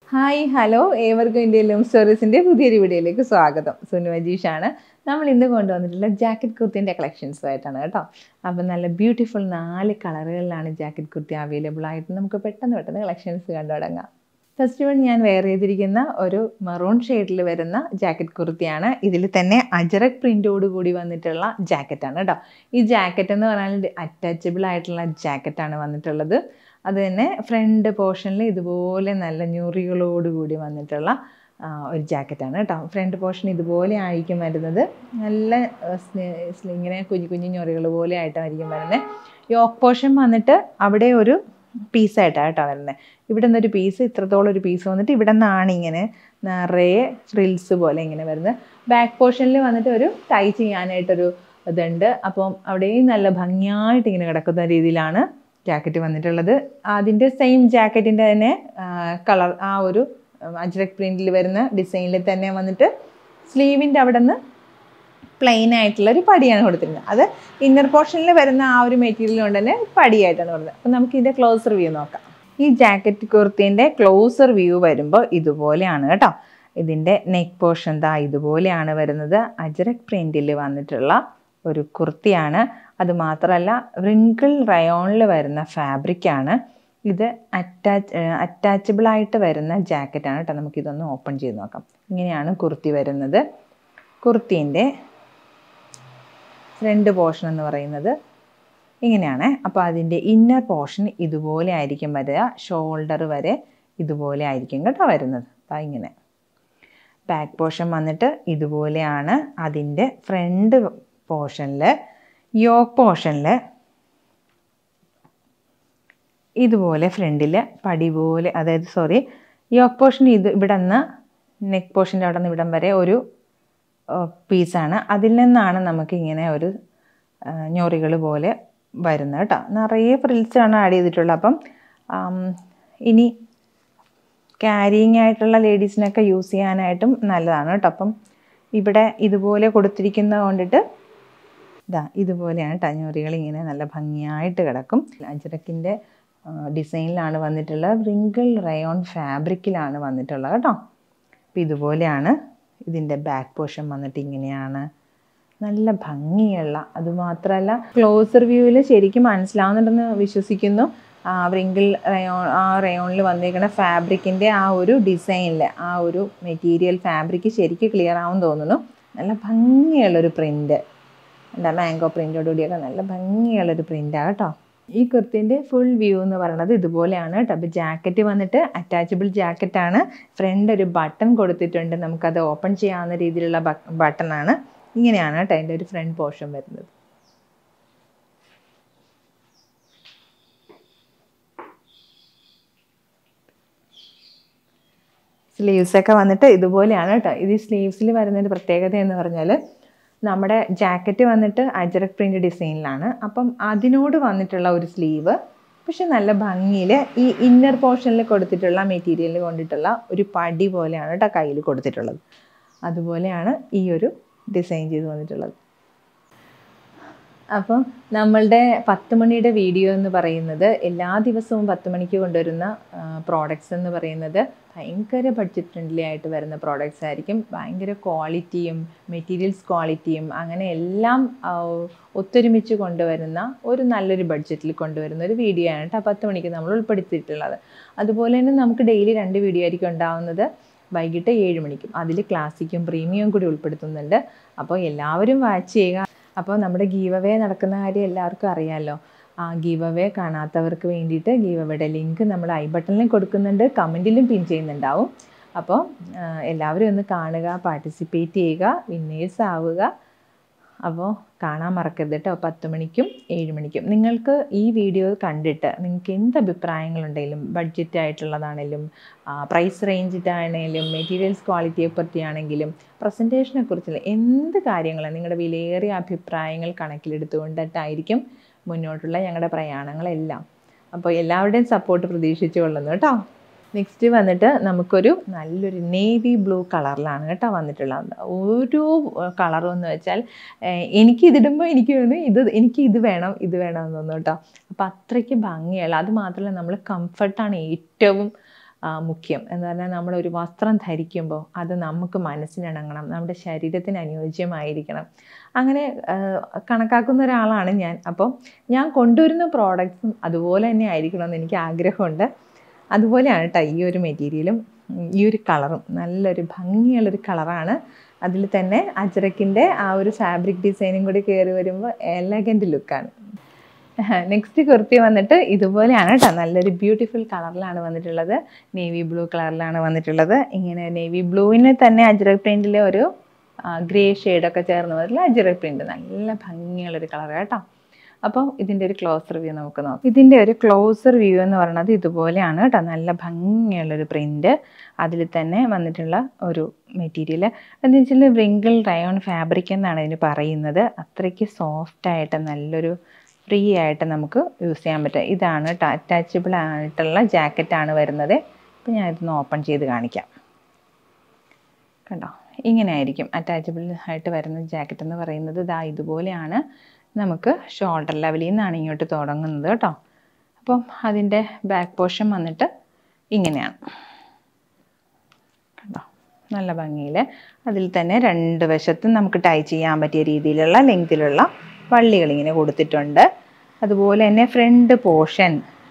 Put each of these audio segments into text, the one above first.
hi hello ഏവർക്കും Indian loom സ്റ്റോറീസിൻ്റെ പുതിയൊരു വീഡിയോയിലേക്ക് സ്വാഗതം സുനു അജീഷാണ് നമ്മൾ ഇന്ന് കൊണ്ടുവന്നിട്ടുള്ള ജാക്കറ്റ് കുർത്തിൻ്റെ കളക്ഷൻസുമായിട്ടാണ് കേട്ടോ അപ്പം നല്ല ബ്യൂട്ടിഫുൾ നാല് കളറുകളിലാണ് ജാക്കറ്റ് കുർത്തി അവൈലബിൾ ആയിട്ട് നമുക്ക് പെട്ടെന്ന് പെട്ടെന്ന് കളക്ഷൻസ് കണ്ടു തുടങ്ങാം ഫസ്റ്റ് വൺ ഞാൻ വെയർ ചെയ്തിരിക്കുന്ന ഒരു മറൂൺ ഷെയ്ഡിൽ വരുന്ന ജാക്കറ്റ് കുർത്തിയാണ് ഇതിൽ തന്നെ അജറക് പ്രിൻ്റോട് കൂടി വന്നിട്ടുള്ള ജാക്കറ്റാണ് കേട്ടോ ഈ ജാക്കറ്റ് എന്ന് പറഞ്ഞാൽ അറ്റാച്ചബിൾ ആയിട്ടുള്ള ജാക്കറ്റാണ് വന്നിട്ടുള്ളത് അത് തന്നെ ഫ്രണ്ട് പോർഷനിൽ ഇതുപോലെ നല്ല ഞൊറികളോട് കൂടി വന്നിട്ടുള്ള ആ, ഒരു ജാക്കറ്റാണ് കേട്ടോ ഫ്രണ്ട് പോർഷൻ ഇതുപോലെ ആയിരിക്കും വരുന്നത് നല്ല ആ, സ്നെ- സ്ലി- ഇങ്ങനെ കുഞ്ഞു കുഞ്ഞു ഞൊറികൾ പോലെ ആയിട്ടായിരിക്കും വരുന്നത് യോക്ക് പോർഷൻ വന്നിട്ട് അവിടെ ഒരു പീസായിട്ടാണ് കേട്ടോ വരുന്നത് ഇവിടെ നിന്നൊരു പീസ് ഇത്രത്തോളം ഒരു പീസ് വന്നിട്ട് ഇവിടെ നിന്നാണ് ഇങ്ങനെ നിറയെ ഫ്രിൽസ് പോലെ ഇങ്ങനെ വരുന്നത് ബാക്ക് പോർഷനിൽ വന്നിട്ട് ഒരു ടൈ ചെയ്യാനായിട്ടൊരു ഇതുണ്ട് അപ്പം അവിടെയും നല്ല ഭംഗിയായിട്ട് ഇങ്ങനെ കിടക്കുന്ന രീതിയിലാണ് ജാക്കറ്റ് വന്നിട്ടുള്ളത് അതിൻ്റെ സെയിം ജാക്കറ്റിൻ്റെ തന്നെ കളർ ആ ഒരു അജ്രക് പ്രിൻറ്റിൽ വരുന്ന ഡിസൈനിൽ തന്നെ വന്നിട്ട് സ്ലീവിൻ്റെ അവിടെ നിന്ന് പ്ലെയിൻ ആയിട്ടുള്ള ഒരു പടിയാണ് കൊടുത്തിരുന്നത് അത് ഇന്നർ പോർഷനിൽ വരുന്ന ആ ഒരു മെറ്റീരിയൽ കൊണ്ട് തന്നെ പടിയായിട്ടാണ് വരുന്നത് അപ്പം നമുക്ക് ഇതിൻ്റെ ക്ലോസർ വ്യൂ നോക്കാം ഈ ജാക്കറ്റ് കുർത്തീൻ്റെ ക്ലോസർ വ്യൂ വരുമ്പോൾ ഇതുപോലെയാണ് കേട്ടോ ഇതിൻ്റെ നെക്ക് പോർഷൻ ദാ ഇതുപോലെയാണ് വരുന്നത് അജരക് പ്രിൻറ്റിൽ വന്നിട്ടുള്ള ഒരു കുർത്തിയാണ് അത് മാത്രമല്ല റിങ്കിൾ റയോണിൽ വരുന്ന ഫാബ്രിക്കാണ് ഇത് അറ്റാച്ച് അറ്റാച്ചബിൾ ആയിട്ട് വരുന്ന ജാക്കറ്റാണ് കേട്ടോ നമുക്കിതൊന്ന് ഓപ്പൺ ചെയ്ത് നോക്കാം ഇങ്ങനെയാണ് കുർത്തി വരുന്നത് കുർത്തീൻ്റെ ഫ്രണ്ട് പോർഷൻ എന്ന് പറയുന്നത് ഇങ്ങനെയാണ് അപ്പോൾ അതിൻ്റെ ഇന്നർ പോർഷൻ ഇതുപോലെ ആയിരിക്കും വരിക ഷോൾഡർ വരെ ഇതുപോലെ ആയിരിക്കും കേട്ടോ വരുന്നത് ദാ ഇങ്ങനെ ബാക്ക് പോർഷൻ വന്നിട്ട് ഇതുപോലെയാണ് അതിൻ്റെ ഫ്രണ്ട് പോർഷനിൽ യോക്ക് പോർഷനിൽ ഇതുപോലെ ഫ്രണ്ടിൽ പടി പോലെ അതായത് സോറി യോക്ക് പോർഷൻ ഇത് ഇവിടെ നിന്ന് നെക്ക് പോർഷൻ്റെ അവിടെ നിന്ന് ഇവിടം വരെ ഒരു പീസാണ് അതിൽ നിന്നാണ് നമുക്ക് ഇങ്ങനെ ഒരു ഞൊറികൾ പോലെ വരുന്നത് കേട്ടോ നിറയെ ഫ്രിൽസാണ് ആഡ് ചെയ്തിട്ടുള്ളത് അപ്പം ആം, ഇനി ക്യാരിയിങ് ആയിട്ടുള്ള ലേഡീസിനൊക്കെ യൂസ് ചെയ്യാനായിട്ടും നല്ലതാണ് കേട്ടോ അപ്പം ഇവിടെ ഇതുപോലെ കൊടുത്തിരിക്കുന്നത് കൊണ്ടിട്ട് ഇതാ ഇതുപോലെയാണ് ടഞ്ഞൂറികൾ ഇങ്ങനെ നല്ല ഭംഗിയായിട്ട് കിടക്കും അജരക്കിൻ്റെ ഡിസൈനിലാണ് വന്നിട്ടുള്ളത് റിങ്കിൾ റയോൺ ഫാബ്രിക്കിലാണ് വന്നിട്ടുള്ളത് കേട്ടോ അപ്പം ഇതുപോലെയാണ് ഇതിൻ്റെ ബാക്ക് പോർഷൻ വന്നിട്ട് ഇങ്ങനെയാണ് നല്ല ഭംഗിയുള്ള അതുമാത്രമല്ല ക്ലോസർ വ്യൂവിൽ ശരിക്കും മനസ്സിലാവുന്നുണ്ടെന്ന് വിശ്വസിക്കുന്നു ആ റിങ്കിൾ റയോൺ ആ റയോണിൽ വന്നിരിക്കുന്ന ഫാബ്രിക്കിൻ്റെ ആ ഒരു ഡിസൈനിൽ ആ ഒരു മെറ്റീരിയൽ ഫാബ്രിക് ശരിക്കും ക്ലിയർ ആവും തോന്നുന്നു നല്ല ഭംഗിയുള്ളൊരു പ്രിൻ്റ് എന്താ മാംഗോ പ്രിൻ്റോട് കൂടിയൊക്കെ നല്ല ഭംഗിയുള്ളൊരു പ്രിൻ്റാണ് കേട്ടോ ഈ കുർത്തിൻ്റെ ഫുൾ വ്യൂ എന്ന് പറയുന്നത് ഇതുപോലെയാണ് കേട്ടോ അപ്പോൾ ജാക്കറ്റ് വന്നിട്ട് അറ്റാച്ചബിൾ ജാക്കറ്റാണ് ഫ്രണ്ട് ഒരു ബട്ടൺ കൊടുത്തിട്ടുണ്ട് നമുക്കത് ഓപ്പൺ ചെയ്യാവുന്ന രീതിയിലുള്ള ബട്ടൺ ആണ് ഇങ്ങനെയാണ് കേട്ടോ അതിൻ്റെ ഒരു ഫ്രണ്ട് പോർഷൻ വരുന്നത് സ്ലീവ്സ് ഒക്കെ വന്നിട്ട് ഇതുപോലെയാണ് കേട്ടോ ഇത് സ്ലീവ്സിൽ വരുന്നൊരു പ്രത്യേകത എന്ന് പറഞ്ഞാൽ നമ്മുടെ ജാക്കറ്റ് വന്നിട്ട് അജറക് പ്രിൻ്റ് ഡിസൈനിലാണ് അപ്പം അതിനോട് വന്നിട്ടുള്ള ഒരു സ്ലീവ് പക്ഷെ നല്ല ഭംഗിയിൽ ഈ ഇന്നർ പോർഷനിൽ കൊടുത്തിട്ടുള്ള മെറ്റീരിയൽ കൊണ്ടിട്ടുള്ള ഒരു പടി പോലെയാണ് കേട്ടോ കയ്യിൽ കൊടുത്തിട്ടുള്ളത് അതുപോലെയാണ് ഈ ഒരു ഡിസൈൻ ചെയ്ത് വന്നിട്ടുള്ളത് അപ്പം നമ്മളുടെ പത്ത് മണിയുടെ വീഡിയോ എന്ന് പറയുന്നത് എല്ലാ ദിവസവും പത്ത് മണിക്ക് കൊണ്ടുവരുന്ന പ്രോഡക്റ്റ്സ് എന്ന് പറയുന്നത് ഭയങ്കര ബഡ്ജറ്റ് ഫ്രണ്ട്ലി ആയിട്ട് വരുന്ന പ്രോഡക്റ്റ്സ് ആയിരിക്കും ഭയങ്കര ക്വാളിറ്റിയും മെറ്റീരിയൽസ് ക്വാളിറ്റിയും അങ്ങനെ എല്ലാം ആ, ഒത്തൊരുമിച്ച് കൊണ്ടുവരുന്ന ഒരു നല്ലൊരു ബഡ്ജറ്റിൽ കൊണ്ടുവരുന്ന ഒരു വീഡിയോ ആണ് കേട്ടോ പത്ത് മണിക്ക് നമ്മൾ ഉൾപ്പെടുത്തിയിട്ടുള്ളത് അതുപോലെ തന്നെ നമുക്ക് ഡെയിലി രണ്ട് വീഡിയോ ആയിരിക്കും ഉണ്ടാവുന്നത് വൈകിട്ട് ഏഴ് മണിക്കും അതിൽ ക്ലാസിക്കും പ്രീമിയം കൂടി ഉൾപ്പെടുത്തുന്നുണ്ട് അപ്പോൾ എല്ലാവരും വാച്ച് ചെയ്യുക അപ്പോൾ നമ്മുടെ ഗീവ് അവേ നടക്കുന്ന കാര്യം എല്ലാവർക്കും അറിയാമല്ലോ ആ ഗീവ് അവേ കാണാത്തവർക്ക് വേണ്ടിയിട്ട് ഗീവ് അവയുടെ ലിങ്ക് നമ്മൾ ഐ ബട്ടണിൽ കൊടുക്കുന്നുണ്ട് കമൻറ്റിലും പിൻ ചെയ്യുന്നുണ്ടാവും അപ്പോൾ ആ, എല്ലാവരും ഒന്ന് കാണുക പാർട്ടിസിപ്പേറ്റ് ചെയ്യുക വിന്നേഴ്സ് ആവുക അപ്പോൾ കാണാൻ മറക്കരുത് കേട്ടോ പത്ത് മണിക്കും ഏഴ് മണിക്കും നിങ്ങൾക്ക് ഈ വീഡിയോ കണ്ടിട്ട് നിങ്ങൾക്ക് എന്ത് അഭിപ്രായങ്ങളുണ്ടെങ്കിലും ബഡ്ജറ്റ് ആയിട്ടുള്ളതാണെങ്കിലും പ്രൈസ് റേഞ്ചിട്ടാണെങ്കിലും മെറ്റീരിയൽസ് ക്വാളിറ്റിയെ പറ്റിയാണെങ്കിലും പ്രസൻറ്റേഷനെ കുറിച്ചുള്ള എന്ത് കാര്യങ്ങളും നിങ്ങളുടെ വിലയേറിയ അഭിപ്രായങ്ങൾ കണക്കിലെടുത്തുകൊണ്ടിട്ടായിരിക്കും മുന്നോട്ടുള്ള ഞങ്ങളുടെ പ്രയാണങ്ങളെല്ലാം അപ്പോൾ എല്ലാവരുടെയും സപ്പോർട്ട് പ്രതീക്ഷിച്ചു കൊള്ളുന്നു കേട്ടോ നെക്സ്റ്റ് വന്നിട്ട് നമുക്കൊരു നല്ലൊരു നേവി ബ്ലൂ കളറിലാണ് കേട്ടോ വന്നിട്ടുള്ളത് ഓരോ കളറും എന്ന് വെച്ചാൽ ഏഹ്, എനിക്ക് ഇതിടുമ്പോൾ എനിക്ക് തോന്നുന്നു ഇത് എനിക്ക് ഇത് വേണം ഇത് വേണം എന്ന് തോന്നുന്നു കേട്ടോ അപ്പോൾ അത്രയ്ക്ക് ഭംഗിയുള്ള അത് മാത്രമല്ല നമ്മൾ കംഫർട്ടാണ് ഏറ്റവും ആ, മുഖ്യം എന്ന് പറഞ്ഞാൽ നമ്മളൊരു വസ്ത്രം ധരിക്കുമ്പോൾ അത് നമുക്ക് മനസ്സിനിണങ്ങണം നമ്മുടെ ശരീരത്തിന് അനുയോജ്യമായിരിക്കണം അങ്ങനെ ആ, കണക്കാക്കുന്ന ഒരാളാണ് ഞാൻ അപ്പോൾ ഞാൻ കൊണ്ടുവരുന്ന പ്രോഡക്റ്റ്സും അതുപോലെ തന്നെ ആയിരിക്കണമെന്ന് എനിക്ക് ആഗ്രഹമുണ്ട് അതുപോലെയാണ് കേട്ടോ ഈ ഒരു മെറ്റീരിയലും ഉം, ഈ ഒരു കളറും നല്ലൊരു ഭംഗിയുള്ളൊരു കളറാണ് അതിൽ തന്നെ അജറക്കിൻ്റെ ആ ഒരു ഫാബ്രിക് ഡിസൈനും കൂടി കയറി വരുമ്പോൾ എലഗൻറ്റ് ലുക്കാണ് നെക്സ്റ്റ് കുർത്തി വന്നിട്ട് ഇതുപോലെയാണ് കേട്ടോ നല്ലൊരു ബ്യൂട്ടിഫുൾ കളറിലാണ് വന്നിട്ടുള്ളത് നേവി ബ്ലൂ കളറിലാണ് വന്നിട്ടുള്ളത് ഇങ്ങനെ നേവി ബ്ലൂവിന് തന്നെ അജ്രക് പ്രിൻറ്റിലെ ഒരു ഗ്രേ ഷെയ്ഡൊക്കെ ചേർന്ന് വന്നിട്ടുള്ള അജ്രക് പ്രിൻറ്റ് നല്ല ഭംഗിയുള്ളൊരു കളർ കേട്ടോ അപ്പോൾ ഇതിൻ്റെ ഒരു ക്ലോസർ വ്യൂ നമുക്ക് നോക്കാം ഇതിൻ്റെ ഒരു ക്ലോസർ വ്യൂ എന്ന് പറയുന്നത് ഇതുപോലെയാണ് കേട്ടോ നല്ല ഭംഗിയുള്ളൊരു പ്രിൻറ്റ് അതിൽ തന്നെ വന്നിട്ടുള്ള ഒരു മെറ്റീരിയൽ എന്ന് വെച്ചാൽ വ്രിങ്കിൾ റയോൺ ഫാബ്രിക് എന്നാണ് ഇതിന് പറയുന്നത് അത്രയ്ക്ക് സോഫ്റ്റ് ആയിട്ട് നല്ലൊരു ഫ്രീ ആയിട്ട് നമുക്ക് യൂസ് ചെയ്യാൻ പറ്റും ഇതാണ് കേട്ടോ അറ്റാച്ചബിൾ ആയിട്ടുള്ള ജാക്കറ്റാണ് വരുന്നത് അപ്പോൾ ഞാൻ ഇതൊന്ന് ഓപ്പൺ ചെയ്ത് കാണിക്കാം കണ്ടോ ഇങ്ങനെ ആയിരിക്കും അറ്റാച്ചബിൾ ആയിട്ട് വരുന്ന ജാക്കറ്റ് എന്ന് പറയുന്നത് ഇതാ ഇതുപോലെയാണ് നമുക്ക് ഷോൾഡർ ലെവലിൽ നിന്നാണ് ഇങ്ങോട്ട് തുടങ്ങുന്നത് കേട്ടോ അപ്പം അതിൻ്റെ ബാക്ക് പോർഷൻ വന്നിട്ട് ഇങ്ങനെയാണ് കണ്ടോ നല്ല ഭംഗിയിൽ അതിൽ തന്നെ രണ്ട് വശത്തും നമുക്ക് ടൈ ചെയ്യാൻ പറ്റിയ രീതിയിലുള്ള ലെങ്തിലുള്ള വള്ളികൾ ഇങ്ങനെ കൊടുത്തിട്ടുണ്ട് അതുപോലെ തന്നെ ഫ്രണ്ട് പോർഷൻ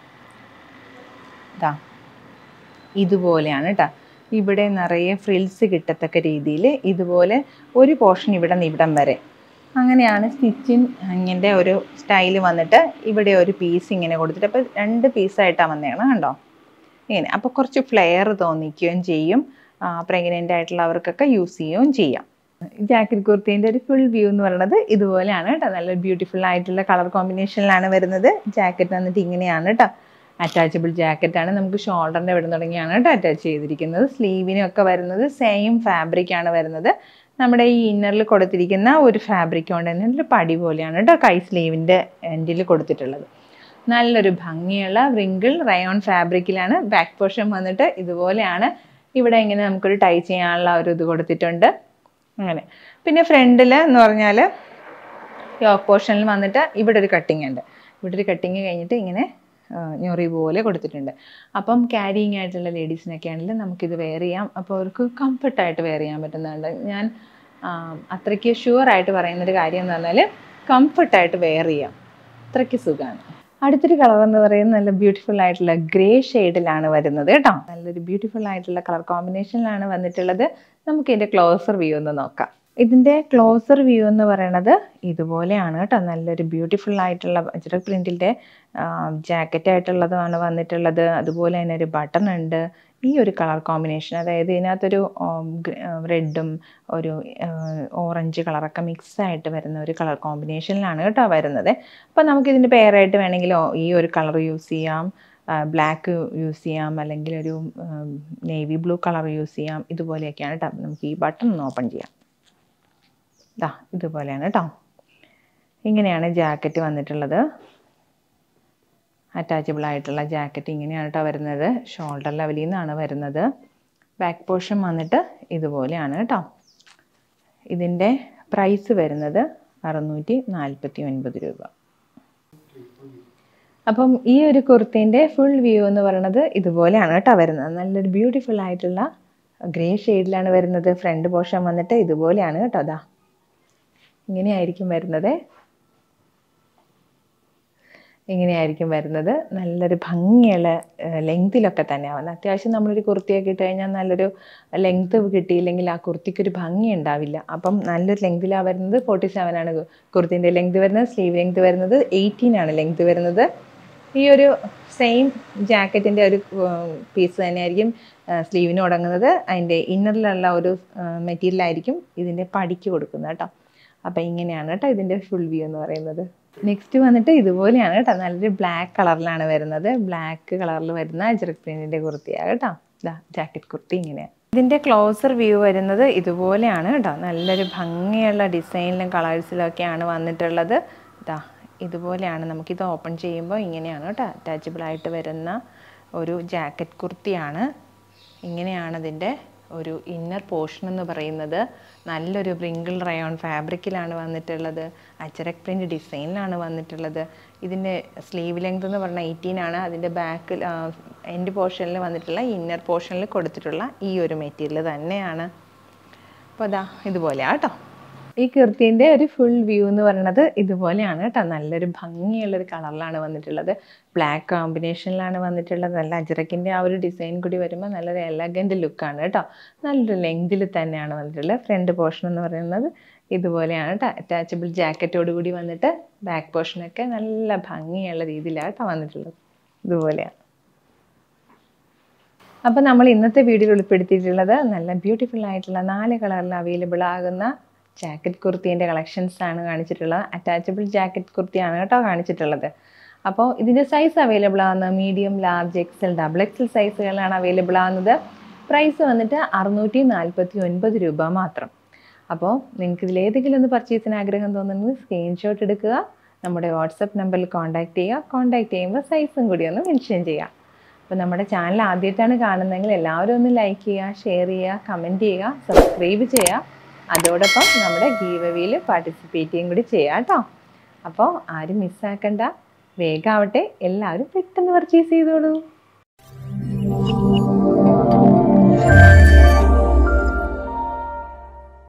ഇതാ ഇതുപോലെയാണ് കേട്ടോ ഇവിടെ നിറയെ ഫ്രിൽസ് കിട്ടത്തക്ക രീതിയിൽ ഇതുപോലെ ഒരു പോർഷൻ ഇവിടെ നിന്ന് ഇവിടം വരെ അങ്ങനെയാണ് സ്റ്റിച്ചിങ് ഇങ്ങനെ ഒരു സ്റ്റൈൽ വന്നിട്ട് ഇവിടെ ഒരു പീസ് ഇങ്ങനെ കൊടുത്തിട്ട് അപ്പോൾ രണ്ട് പീസായിട്ടാണ് വന്നേക്കണം കണ്ടോ ഇങ്ങനെ അപ്പോൾ കുറച്ച് ഫ്ലെയർ തോന്നിക്കുകയും ചെയ്യും പ്രഗ്നൻ്റ് ആയിട്ടുള്ളവർക്കൊക്കെ യൂസ് ചെയ്യുകയും ചെയ്യാം ജാക്കറ്റ് കുർത്തീൻ്റെ ഒരു ഫുൾ വ്യൂ എന്ന് പറയുന്നത് ഇതുപോലെയാണ് കേട്ടോ നല്ല ബ്യൂട്ടിഫുൾ ആയിട്ടുള്ള കളർ കോമ്പിനേഷനിലാണ് വരുന്നത് ജാക്കറ്റ് വന്നിട്ട് ഇങ്ങനെയാണ് കേട്ടോ അറ്റാച്ചബിൾ ജാക്കറ്റാണ് നമുക്ക് ഷോൾഡറിൻ്റെ ഇവിടെ തുടങ്ങിയാണ് കേട്ടോ അറ്റാച്ച് ചെയ്തിരിക്കുന്നത് സ്ലീവിനൊക്കെ വരുന്നത് സെയിം ഫാബ്രിക് ആണ് വരുന്നത് നമ്മുടെ ഈ ഇന്നറിൽ കൊടുത്തിരിക്കുന്ന ഒരു ഫാബ്രിക് കൊണ്ട് തന്നെ ഒരു പടി പോലെയാണ് കേട്ടോ കൈ സ്ലീവിൻ്റെ എൻഡിൽ കൊടുത്തിട്ടുള്ളത് നല്ലൊരു ഭംഗിയുള്ള റിങ്കിൾ റയോൺ ഫാബ്രിക്കിലാണ് ബാക്ക് പോർഷൻ വന്നിട്ട് ഇതുപോലെയാണ് ഇവിടെ ഇങ്ങനെ നമുക്കൊരു ടൈ ചെയ്യാനുള്ള ഒരു ഇത് കൊടുത്തിട്ടുണ്ട് അങ്ങനെ പിന്നെ ഫ്രണ്ടിൽ എന്ന് പറഞ്ഞാൽ യോക്ക് പോർഷനിൽ വന്നിട്ട് ഇവിടെ ഒരു കട്ടിങ് ഉണ്ട് ഇവിടെ ഒരു കട്ടിങ് കഴിഞ്ഞിട്ട് ഇങ്ങനെ ആ, ഞൊറി പോലെ കൊടുത്തിട്ടുണ്ട് അപ്പം ക്യാരിയിങ് ആയിട്ടുള്ള ലേഡീസിനൊക്കെ ആണെങ്കിലും നമുക്കിത് വെയർ ചെയ്യാം അപ്പോൾ അവർക്ക് കംഫർട്ടായിട്ട് വെയർ ചെയ്യാൻ പറ്റുന്നുണ്ട് ഞാൻ ആ, അത്രയ്ക്ക് ഷുവറായിട്ട് പറയുന്നൊരു കാര്യം എന്ന് പറഞ്ഞാൽ കംഫർട്ടായിട്ട് വെയർ ചെയ്യാം അത്രയ്ക്ക് സുഖമാണ് അടുത്തൊരു കളർ എന്ന് പറയുന്നത് നല്ല ബ്യൂട്ടിഫുൾ ആയിട്ടുള്ള ഗ്രേ ഷെയ്ഡിലാണ് വരുന്നത് കേട്ടോ നല്ലൊരു ബ്യൂട്ടിഫുൾ ആയിട്ടുള്ള കളർ കോമ്പിനേഷനിലാണ് വന്നിട്ടുള്ളത് നമുക്ക് ഇതിൻ്റെ ക്ലോസർ വ്യൂ ഒന്ന് നോക്കാം ഇതിൻ്റെ ക്ലോസർ വ്യൂ എന്ന് പറയുന്നത് ഇതുപോലെയാണ് കേട്ടോ നല്ലൊരു ബ്യൂട്ടിഫുൾ ആയിട്ടുള്ള അജ്രക് പ്രിൻറ്റിൻ്റെ ജാക്കറ്റ് ആയിട്ടുള്ളതാണ് വന്നിട്ടുള്ളത് അതുപോലെ തന്നെ ഒരു ബട്ടൺ ഉണ്ട് ഈ ഒരു കളർ കോമ്പിനേഷൻ അതായത് ഇതിനകത്തൊരു റെഡും ഒരു ഓറഞ്ച് കളറൊക്കെ മിക്സ് ആയിട്ട് വരുന്ന ഒരു കളർ കോമ്പിനേഷനിലാണ് കേട്ടോ വരുന്നത് അപ്പോൾ നമുക്ക് ഇതിൻ്റെ പെയറായിട്ട് വേണമെങ്കിൽ ഈ ഒരു കളർ യൂസ് ചെയ്യാം ബ്ലാക്ക് യൂസ് ചെയ്യാം അല്ലെങ്കിൽ ഒരു നേവി ബ്ലൂ കളർ യൂസ് ചെയ്യാം ഇതുപോലെയൊക്കെയാണ് കേട്ടോ നമുക്ക് ഈ ബട്ടൺ ഒന്ന് ഓപ്പൺ ചെയ്യാം ഇതാ ഇതുപോലെയാണ് കേട്ടോ ഇങ്ങനെയാണ് ജാക്കറ്റ് വന്നിട്ടുള്ളത് അറ്റാച്ചബിൾ ആയിട്ടുള്ള ജാക്കറ്റ് ഇങ്ങനെയാണ് കേട്ടോ വരുന്നത് ഷോൾഡർ ലെവലിൽ നിന്നാണ് വരുന്നത് ബാക്ക് പോർഷൻ വന്നിട്ട് ഇതുപോലെയാണ് കേട്ടോ ഇതിൻ്റെ പ്രൈസ് വരുന്നത് അറുന്നൂറ്റി നാൽപ്പത്തി ഒൻപത് രൂപ അപ്പം ഈ ഒരു കുർത്തീൻ്റെ ഫുൾ വ്യൂ എന്ന് പറയുന്നത് ഇതുപോലെയാണ് കേട്ടോ വരുന്നത് നല്ലൊരു ബ്യൂട്ടിഫുൾ ആയിട്ടുള്ള ഗ്രേ ഷെയ്ഡിലാണ് വരുന്നത് ഫ്രണ്ട് പോർഷൻ വന്നിട്ട് ഇതുപോലെയാണ് കേട്ടോ അതാ ഇങ്ങനെയായിരിക്കും വരുന്നത് ഇങ്ങനെയായിരിക്കും വരുന്നത് നല്ലൊരു ഭംഗിയുള്ള ലെങ്തിലൊക്കെ തന്നെ ആവുന്നത് അത്യാവശ്യം നമ്മളൊരു കുർത്തിയൊക്കെ ഇട്ട് കഴിഞ്ഞാൽ നല്ലൊരു ലെങ്ത് കിട്ടിയില്ലെങ്കിൽ ആ കുർത്തിക്ക് ഒരു ഭംഗി ഉണ്ടാവില്ല അപ്പം നല്ലൊരു ലെങ്തിലാണ് വരുന്നത് ഫോർട്ടി സെവൻ ആണ് കുർത്തിൻ്റെ ലെങ്ത് വരുന്നത് സ്ലീവ് ലെങ്ത് വരുന്നത് എയ്റ്റീൻ ആണ് ലെങ്ത് വരുന്നത് ഈ ഒരു സെയിം ജാക്കറ്റിൻ്റെ ഒരു പീസ് തന്നെയായിരിക്കും സ്ലീവിന് തുടങ്ങുന്നത് അതിൻ്റെ ഇന്നറിലുള്ള ഒരു മെറ്റീരിയൽ ആയിരിക്കും ഇതിൻ്റെ പടിക്ക് കൊടുക്കുന്നത് കേട്ടോ അപ്പോൾ ഇങ്ങനെയാണ് കേട്ടോ ഇതിൻ്റെ ഫുൾ വ്യൂ എന്ന് പറയുന്നത് നെക്സ്റ്റ് വന്നിട്ട് ഇതുപോലെയാണ് കേട്ടോ നല്ലൊരു ബ്ലാക്ക് കളറിലാണ് വരുന്നത് ബ്ലാക്ക് കളറിൽ വരുന്ന അജറക് പ്രിൻറ്റിൻ്റെ കുർത്തിയാണ് കേട്ടോ ഇതാ ജാക്കറ്റ് കുർത്തി ഇങ്ങനെയാണ് ഇതിൻ്റെ ക്ലോസർ വ്യൂ വരുന്നത് ഇതുപോലെയാണ് കേട്ടോ നല്ലൊരു ഭംഗിയുള്ള ഡിസൈനിലും കളേഴ്സിലും ഒക്കെയാണ് വന്നിട്ടുള്ളത് ഇതാ ഇതുപോലെയാണ് നമുക്കിത് ഓപ്പൺ ചെയ്യുമ്പോൾ ഇങ്ങനെയാണ് കേട്ടോ അറ്റാച്ചബിൾ ആയിട്ട് വരുന്ന ഒരു ജാക്കറ്റ് കുർത്തിയാണ് ഇങ്ങനെയാണ് ഇതിൻ്റെ ഒരു ഇന്നർ പോർഷൻ എന്ന് പറയുന്നത് നല്ലൊരു ബ്രിങ്കിൾ റയോൺ ഫാബ്രിക്കിലാണ് വന്നിട്ടുള്ളത് അച്ചരക് പ്രിൻറ്റ് ഡിസൈനിലാണ് വന്നിട്ടുള്ളത് ഇതിൻ്റെ സ്ലീവ് ലെങ്ത് എന്ന് പറഞ്ഞാൽ എയ്റ്റീൻ ആണ് അതിൻ്റെ ബാക്കിൽ എൻഡ് പോർഷനിൽ വന്നിട്ടുള്ള ഇന്നർ പോർഷനിൽ കൊടുത്തിട്ടുള്ള ഈ ഒരു മെറ്റീരിയൽ തന്നെയാണ് അപ്പോൾ അതാ ഇതുപോലെയാണ് കേട്ടോ ഈ കുർത്തീൻ്റെ ഒരു ഫുൾ വ്യൂ എന്ന് പറയുന്നത് ഇതുപോലെയാണ് കേട്ടോ നല്ലൊരു ഭംഗിയുള്ളൊരു കളറിലാണ് വന്നിട്ടുള്ളത് ബ്ലാക്ക് കോമ്പിനേഷനിലാണ് വന്നിട്ടുള്ളത് നല്ല അജറക്കിൻ്റെ ആ ഒരു ഡിസൈൻ കൂടി വരുമ്പോൾ നല്ലൊരു എലഗൻറ്റ് ലുക്കാണ് കേട്ടോ നല്ലൊരു ലെങ്തിൽ തന്നെയാണ് വന്നിട്ടുള്ളത് ഫ്രണ്ട് പോർഷൻ എന്ന് പറയുന്നത് ഇതുപോലെയാണ് കേട്ടോ അറ്റാച്ചബിൾ ജാക്കറ്റോട് കൂടി വന്നിട്ട് ബാക്ക് പോർഷനൊക്കെ നല്ല ഭംഗിയുള്ള രീതിയിലാണ് കേട്ടോ വന്നിട്ടുള്ളത് ഇതുപോലെയാണ് അപ്പോൾ നമ്മൾ ഇന്നത്തെ വീഡിയോയിൽ ഉൾപ്പെടുത്തിയിട്ടുള്ളത് നല്ല ബ്യൂട്ടിഫുൾ ആയിട്ടുള്ള നാല് കളറിൽ അവൈലബിൾ ആകുന്ന ജാക്കറ്റ് കുർത്തീൻ്റെ കളക്ഷൻസ് ആണ് കാണിച്ചിട്ടുള്ളത് അറ്റാച്ചബിൾ ജാക്കറ്റ് കുർത്തിയാണ് കേട്ടോ കാണിച്ചിട്ടുള്ളത് അപ്പോൾ ഇതിൻ്റെ സൈസ് അവൈലബിൾ ആകുന്ന medium large XL double XL സൈസുകളാണ് അവൈലബിൾ ആകുന്നത് പ്രൈസ് വന്നിട്ട് അറുന്നൂറ്റി നാൽപ്പത്തി ഒൻപത് രൂപ മാത്രം അപ്പോൾ നിങ്ങൾക്ക് ഇതിലേതെങ്കിലും ഒന്ന് പർച്ചേസിന് ആഗ്രഹം തോന്നുന്നത് സ്ക്രീൻഷോട്ട് എടുക്കുക നമ്മുടെ വാട്സപ്പ് നമ്പറിൽ കോൺടാക്റ്റ് ചെയ്യുക കോൺടാക്റ്റ് ചെയ്യുമ്പോൾ സൈസും കൂടി ഒന്ന് മെൻഷൻ ചെയ്യുക അപ്പോൾ നമ്മുടെ ചാനൽ ആദ്യമായിട്ടാണ് കാണുന്നതെങ്കിൽ എല്ലാവരും ഒന്ന് ലൈക്ക് ചെയ്യുക ഷെയർ ചെയ്യുക കമൻറ്റ് ചെയ്യുക സബ്സ്ക്രൈബ് ചെയ്യുക അതോടൊപ്പം നമ്മുടെ ഗീവവിയിൽ പാർട്ടിസിപ്പേറ്റ് ചെയ്യും കൂടി ചെയ്യാം കേട്ടോ അപ്പോൾ ആരും മിസ്സാക്കണ്ട വേഗമാവട്ടെ എല്ലാവരും പെട്ടെന്ന് പർച്ചേസ് ചെയ്തോളൂ